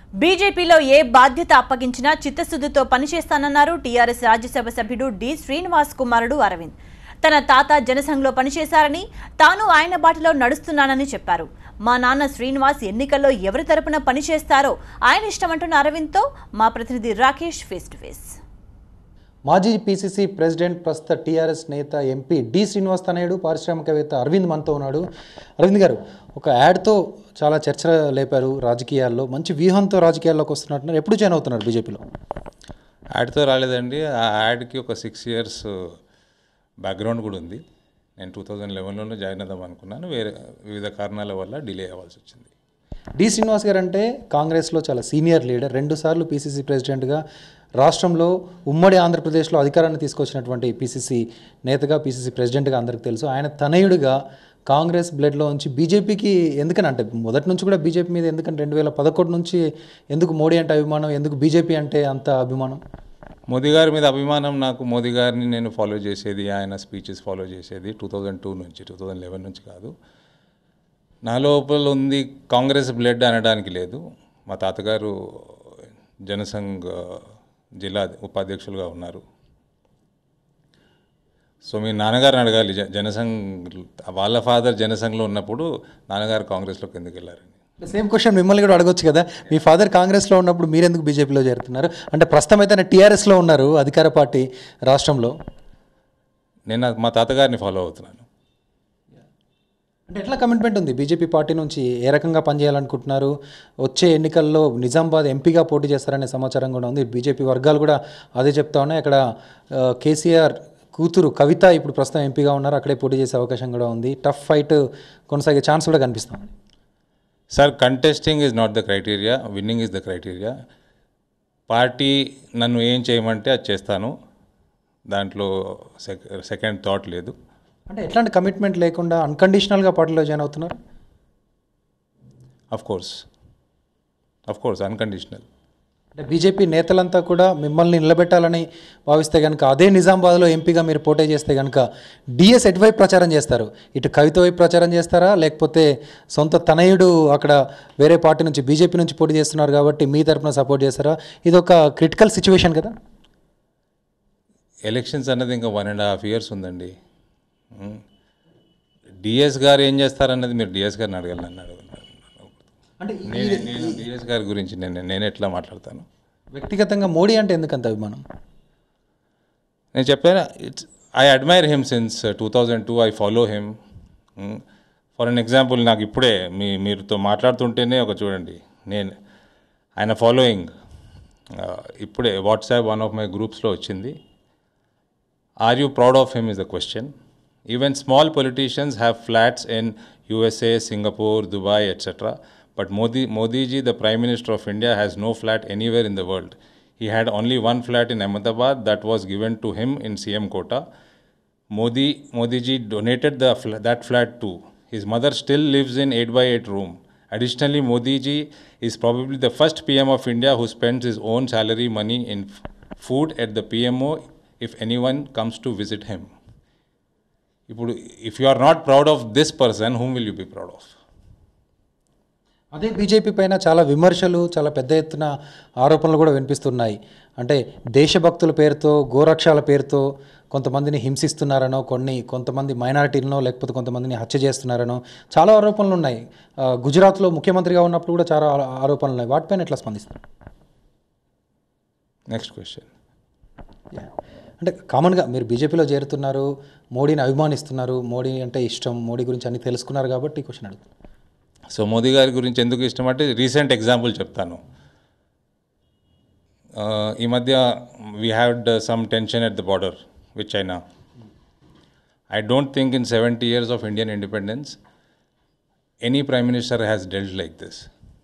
బీజేపీలో ఏ బాధ్యత అప్పగించినా చిత్తశుద్ధితో పనిచేస్తానన్నారు టీఆర్ఎస్ రాజ్యసభ సభ్యుడు డి శ్రీనివాస్ కుమారుడు అరవింద్ తన తాత జనసంఘ్లో పనిచేశారని తాను ఆయన బాటలో నడుస్తున్నానని చెప్పారు మా నాన్న శ్రీనివాస్ ఎన్నికల్లో ఎవరి తరపున పనిచేస్తారో ఆయన ఇష్టమంటున్న అరవింద్తో మా ప్రతినిధి రాకేష్ ఫేస్ టు ఫేస్ మాజీ పీసీసీ ప్రెసిడెంట్ ప్రస్తుత టీఆర్ఎస్ నేత ఎంపీ డి శ్రీనివాస్ తనయుడు పారిశ్రామికవేత్త అరవింద్ మనతో ఉన్నాడు అరవింద్ గారు ఒక యాడ్తో చాలా చర్చ లేపారు రాజకీయాల్లో మంచి వ్యూహంతో రాజకీయాల్లోకి వస్తున్నట్టున్నారు ఎప్పుడు జాయిన్ అవుతున్నారు బీజేపీలో యాడ్తో రాలేదండి ఆ యాడ్కి ఒక సిక్స్ ఇయర్స్ బ్యాక్గ్రౌండ్ కూడా ఉంది నేను టూ థౌజండ్ లెవెన్లోనే జాయిన్ అవుదాం అనుకున్నాను వేరే వివిధ కారణాల వల్ల డిలే అవ్వాల్సి వచ్చింది డి శ్రీనివాస్ గారు అంటే కాంగ్రెస్లో చాలా సీనియర్ లీడర్ రెండుసార్లు పీసీసీ ప్రెసిడెంట్గా రాష్ట్రంలో ఉమ్మడి ఆంధ్రప్రదేశ్లో అధికారాన్ని తీసుకొచ్చినటువంటి పీసీసీ నేతగా పీసీసీ ప్రెసిడెంట్గా అందరికీ తెలుసు ఆయన తనయుడిగా కాంగ్రెస్ బ్లడ్లో నుంచి బీజేపీకి ఎందుకని అంటే మొదటి నుంచి కూడా బీజేపీ మీద ఎందుకంటే రెండు వేల పదకొండు నుంచి ఎందుకు మోడీ అంటే అభిమానం ఎందుకు బీజేపీ అంటే అంత అభిమానం మోదీ గారి మీద అభిమానం నాకు మోదీ గారిని నేను ఫాలో చేసేది ఆయన స్పీచెస్ ఫాలో చేసేది టూ థౌజండ్ టూ నుంచి టూ థౌజండ్ లెవెన్ నుంచి కాదు నా లోపల ఉంది కాంగ్రెస్ బ్లడ్ అనడానికి లేదు మా తాతగారు జనసంఘ్ జిల్లా ఉపాధ్యక్షులుగా ఉన్నారు సో మీ నాన్నగారిని అడగాలి జ- జనసంఘ్ వాళ్ళ ఫాదర్ జనసంఘ్లో ఉన్నప్పుడు నాన్నగారు కాంగ్రెస్లోకి ఎందుకు వెళ్ళారని సేమ్ క్వశ్చన్ మిమ్మల్ని కూడా అడగొచ్చు కదా మీ ఫాదర్ కాంగ్రెస్లో ఉన్నప్పుడు మీరెందుకు బీజేపీలో చేరుతున్నారు అంటే ప్రస్తుతం అయితే టీఆర్ఎస్లో ఉన్నారు అధికార పార్టీ రాష్ట్రంలో నేను నా- మా తాతగారిని ఫాలో అవుతున్నాను అంటే ఎట్లా కమిట్మెంట్ ఉంది బీజేపీ పార్టీ నుంచి ఏ రకంగా పనిచేయాలనుకుంటున్నారు వచ్చే ఎన్నికల్లో నిజామాబాద్ ఎంపీగా పోటీ చేస్తారనే సమాచారం కూడా ఉంది బీజేపీ వర్గాలు కూడా అదే చెప్తా ఉన్నాయి అక్కడ ఆ, కేసీఆర్ కూతురు కవిత ఇప్పుడు ప్రస్తుతం ఎంపీగా ఉన్నారు అక్కడే పోటీ చేసే అవకాశం కూడా ఉంది టఫ్ ఫైట్ కొనసాగే ఛాన్స్ కూడా కనిపిస్తుంది sir contesting is not the criteria winning is the criteria party నన్ను ఏం చేయమంటే అది చేస్తాను దాంట్లో సెక్ సెకండ్ థాట్ లేదు అంటే ఎట్లాంటి కమిట్మెంట్ లేకుండా అన్కండిషనల్గా పార్టీలో జాయిన్ అవుతున్నారు of course of course unconditional అంటే బీజేపీ నేతలంతా కూడా మిమ్మల్ని నిలబెట్టాలని భావిస్తే కనుక అదే నిజామాబాద్లో ఎంపీగా మీరు పోటీ చేస్తే కనుక డిఎస్ ఎటువైపు ప్రచారం చేస్తారు ఇటు కవిత వైపు ప్రచారం చేస్తారా లేకపోతే సొంత తనయుడు అక్కడ వేరే పార్టీ నుంచి బీజేపీ నుంచి పోటీ చేస్తున్నారు కాబట్టి మీ తరపున సపోర్ట్ చేస్తారా ఇది ఒక క్రిటికల్ సిచ్యువేషన్ కదా ఎలక్షన్స్ అన్నది ఇంకా వన్ అండ్ హాఫ్ ఇయర్స్ ఉందండి డిఎస్ గారు ఏం చేస్తారన్నది మీరు డిఎస్ గారిని అడగాలి నన్ను అడగండి అంటే నేను నేను డిఎస్ గారి గురించి నేను నేను ఎట్లా మాట్లాడతాను వ్యక్తిగతంగా మోడీ అంటే ఎందుకంత అభిమానం నేను చెప్పాను it's I admire him since two thousand two I follow him for an example నాకు ఇప్పుడే మీ మీరుతో మాట్లాడుతుంటేనే ఒక చూడండి నేను ఆయన ఫాలోయింగ్ ఇప్పుడే వాట్సాప్ వన్ ఆఫ్ మై గ్రూప్స్లో వచ్చింది are you proud of him is the question even small politicians have flats in USA Singapore Dubai etcetera but Modi Modiji the prime minister of India has no flat anywhere in the world He had only one flat in Ahmedabad that was given to him in CM Kota. Modi Modi ji donated the fl- that flat too. His mother still lives in 8 by 8 room. Additionally, Modi ji is probably the first PM of India who spends his own salary money in f- food at the PMO if anyone comes to visit him. ఇప్పుడు if you are not proud of this person, whom will you be proud of? అదే BJP పైన చాలా విమర్శలు చాలా పెద్ద ఎత్తున ఆరోపణలు కూడా వినిపిస్తున్నాయి అంటే దేశభక్తుల పేరుతో గోరక్షాల పేరుతో కొంతమందిని హింసిస్తున్నారనో కొన్ని కొంతమంది మైనారిటీలనో లేకపోతే కొంతమందిని హత్య చేస్తున్నారనో చాలా ఆరోపణలు ఉన్నాయి ఆ, గుజరాత్లో ముఖ్యమంత్రిగా ఉన్నప్పుడు కూడా చాలా ఆ- ఆరోపణలు ఉన్నాయి వాటిపైన ఎట్లా స్పందిస్తారు Next question. అంటే కామన్గా మీరు బీజేపీలో చేరుతున్నారు మోడీని అభిమానిస్తున్నారు మోడీ అంటే ఇష్టం మోడీ గురించి అన్ని తెలుసుకున్నారు కాబట్టి క్వశ్చన్ అడుగుతాను సో మోదీ గారి గురించి ఎందుకు ఇష్టం అంటే రీసెంట్ ఎగ్జాంపుల్ చెప్తాను ఆ, ఈ మధ్య we had some tension at the border with China I don't think in seventy years of Indian independence any prime minister has dealt like this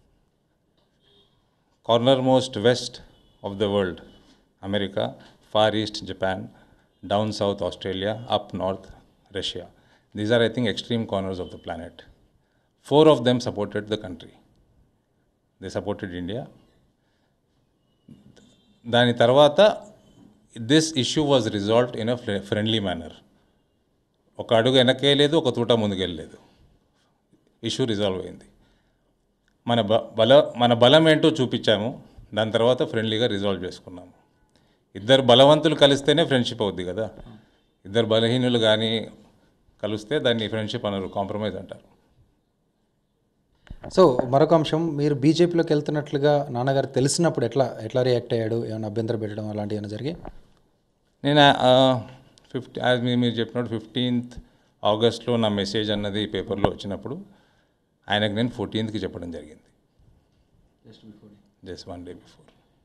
corner most west of the world America far east Japan down south Australia up north Russia these are I think extreme corners of the planet four of them supported the country. They supported India. దాని తర్వాత this issue was resolved in a friendly manner ఒక అడుగు వెనక్కేయలేదు ఒక తూట ముందుకెళ్ళలేదు issue resolve అయింది మన బ బల మన బలం ఏంటో చూపించాము దాని తర్వాత ఫ్రెండ్లీగా రిజాల్వ్ చేసుకున్నాము ఇద్దరు బలవంతులు కలిస్తేనే ఫ్రెండ్షిప్ అవుద్ది కదా ఇద్దరు బలహీనులు కానీ కలిస్తే దాన్ని ఫ్రెండ్షిప్ అనరు కాంప్రమైజ్ అంటారు సో మరొక అంశం మీరు బీజేపీలోకి వెళ్తున్నట్లుగా నాన్నగారు తెలిసినప్పుడు ఎట్లా ఎట్లా రియాక్ట్ అయ్యాడు ఏమైనా అభ్యంతరం పెట్టడం అలాంటివి ఏమైనా జరిగి నేను ఫిఫ్టీ యాజ్ మీ మీరు చెప్పినట్టు ఫిఫ్టీన్త్ ఆగస్ట్లో నా మెసేజ్ అన్నది పేపర్లో వచ్చినప్పుడు ఆయనకు నేను ఫోర్టీన్త్కి చెప్పడం జరిగింది జస్ట్ వన్ డే బిఫోర్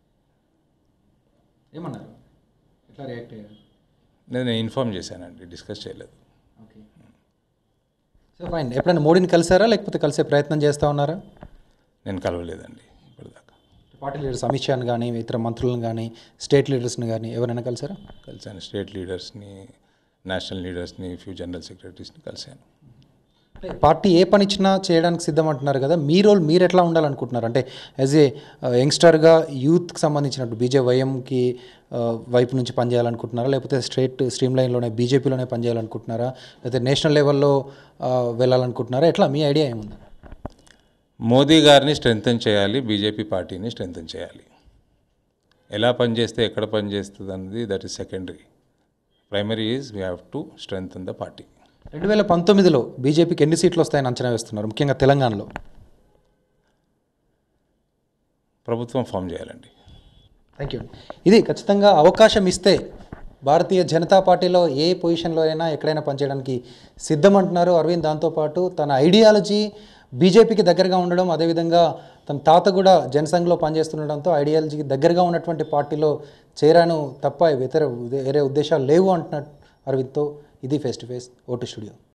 ఏమన్నారు ఎట్లా రియాక్ట్ అయ్యాడు నేను ఇన్ఫార్మ్ చేశానండి డిస్కస్ చేయలేదు ఓకే సో ఫైన్ ఎప్పుడైనా మోడీని కలిసారా లేకపోతే కలిసే ప్రయత్నం చేస్తూ ఉన్నారా నేను కలవలేదండి ఇప్పటిదాకా పార్టీ లీడర్స్ అమిత్ షాని కానీ ఇతర మంత్రులను కానీ స్టేట్ లీడర్స్ని కానీ ఎవరైనా కలిసారా కలిశాను స్టేట్ లీడర్స్ని నేషనల్ లీడర్స్ని ఫ్యూ జనరల్ సెక్రటరీస్ని కలిశాను అంటే పార్టీ ఏ పని ఇచ్చినా చేయడానికి సిద్ధం అంటున్నారు కదా మీ రోల్ మీరు ఎట్లా ఉండాలనుకుంటున్నారు అంటే యాజ్ ఏ యంగ్స్టర్గా యూత్కి సంబంధించినట్టు బీజేవైఎంకి వైపు నుంచి పనిచేయాలనుకుంటున్నారా లేకపోతే స్ట్రేట్ స్ట్రీమ్ లైన్లోనే బీజేపీలోనే పనిచేయాలనుకుంటున్నారా లేకపోతే నేషనల్ లెవెల్లో ఆ, వెళ్ళాలనుకుంటున్నారా ఎట్లా మీ ఐడియా ఏముంది మోదీ గారిని స్ట్రెంగ్తన్ చేయాలి బీజేపీ పార్టీని స్ట్రెంగ్తన్ చేయాలి ఎలా పనిచేస్తే ఎక్కడ పనిచేస్తుంది అన్నది that is secondary primary is we have to strengthen the party రెండు వేల పంతొమ్మిదిలో బీజేపీకి ఎన్ని సీట్లు వస్తాయని అంచనా వేస్తున్నారు ముఖ్యంగా తెలంగాణలో ప్రభుత్వం ఫామ్ చేయాలండి థ్యాంక్ యూ ఇది ఖచ్చితంగా అవకాశం ఇస్తే భారతీయ జనతా పార్టీలో ఏ పొజిషన్లో అయినా ఎక్కడైనా పనిచేయడానికి సిద్ధం అంటున్నారు అరవింద్ దాంతోపాటు తన ఐడియాలజీ బీజేపీకి దగ్గరగా ఉండడం అదేవిధంగా తన తాత కూడా జనసంఘ్లో పనిచేస్తుండడంతో ఐడియాలజీకి దగ్గరగా ఉన్నటువంటి పార్టీలో చేరాను తప్ప ఇతర వేరే ఉద్దేశాలు లేవు అంటున్నట్టు అరవింద్తో ఇది ఫేస్ టు ఫేస్ ఓటు స్టూడియో